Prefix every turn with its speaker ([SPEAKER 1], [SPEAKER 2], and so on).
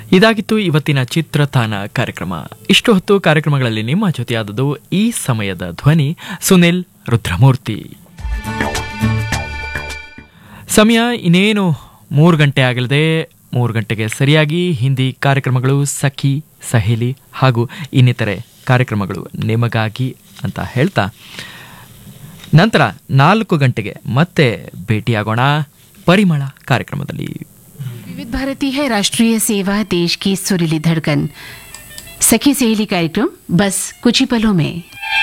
[SPEAKER 1] ಇದಾಗಿತ್ತು ಇವತ್ತಿನ ಚಿತ್ರತಾನ ಕಾರ್ಯಕ್ರಮ ಇಷ್ಟು ಹೊತ್ತು ಕಾರ್ಯಕ್ರಮಗಳಲ್ಲಿ ನಿಮ್ಮ ಜೊತೆಯಾದದು ಈ ಸಮಯದ ಧ್ವನಿ ಸುನಿಲ್ ರುದ್ರಮೂರ್ತಿ ಸಮಯ ಇನ್ನೇನು ಮೂರು ಗಂಟೆ ಆಗಲಿದೆ ಮೂರು ಗಂಟೆಗೆ ಸರಿಯಾಗಿ ಹಿಂದಿ ಕಾರ್ಯಕ್ರಮಗಳು ಸಖಿ ಸಹೇಲಿ ಹಾಗೂ ಇನ್ನಿತರೆ ಕಾರ್ಯಕ್ರಮಗಳು ನಿಮಗಾಗಿ ಅಂತ ಹೇಳ್ತಾ ನಂತರ ನಾಲ್ಕು ಗಂಟೆಗೆ ಮತ್ತೆ ಭೇಟಿಯಾಗೋಣ ಪರಿಮಳ ಕಾರ್ಯಕ್ರಮದಲ್ಲಿ
[SPEAKER 2] विविध भारती है राष्ट्रीय सेवा देश की सुरीली धड़कन सखी सहेली कार्यक्रम बस कुछ ही पलों में